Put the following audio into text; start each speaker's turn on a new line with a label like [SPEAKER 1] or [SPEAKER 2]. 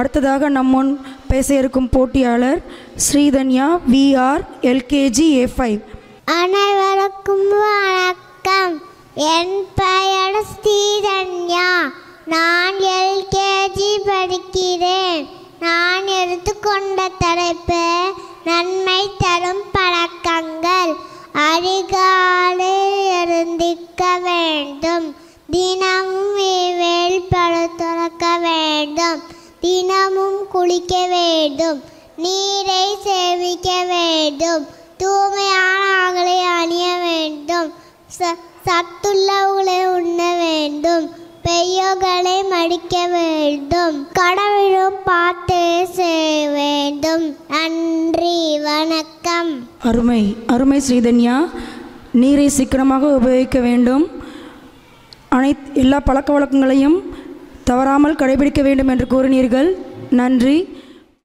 [SPEAKER 1] அடுத்ததாக நம்முன் பேச இருக்கும் போட்டியாளர் Sridhanya VR LKG A five
[SPEAKER 2] அனைவருக்கும் வணக்கம் என் பெயர் ஸ்ரீதன்யா நான் எல்கேஜி படிக்கிறேன் நான் எடுத்துக்கொண்ட தலைப்பு நன்மை தரும் பழக்கங்கள் அதிகாலை எழுந்திக்க வேண்டும் தினமும் வேல் பழுத்துறக்க வேண்டும் தினமும் குளிக்க வேண்டும் நீரை சேமிக்க வேண்டும் தூய்மையான ஆகளை அணிய வேண்டும் ச- சத்துள்ள உணவை உண்ண வேண்டும் பெய்யோகளை மடிக்க வேண்டும் கடவுளும் பார்த்து செய்ய வேண்டும் நன்றி வணக்கம்
[SPEAKER 1] அருமை அருமை ஸ்ரீதன்யா நீரை சிக்கனமாக உபயோகிக்க வேண்டும் அனைத் எல்லா பழக்க வழக்கங்களையும் தவறாமல் கடைபிடிக்க வேண்டும் என்று கூறினீர்கள் நன்றி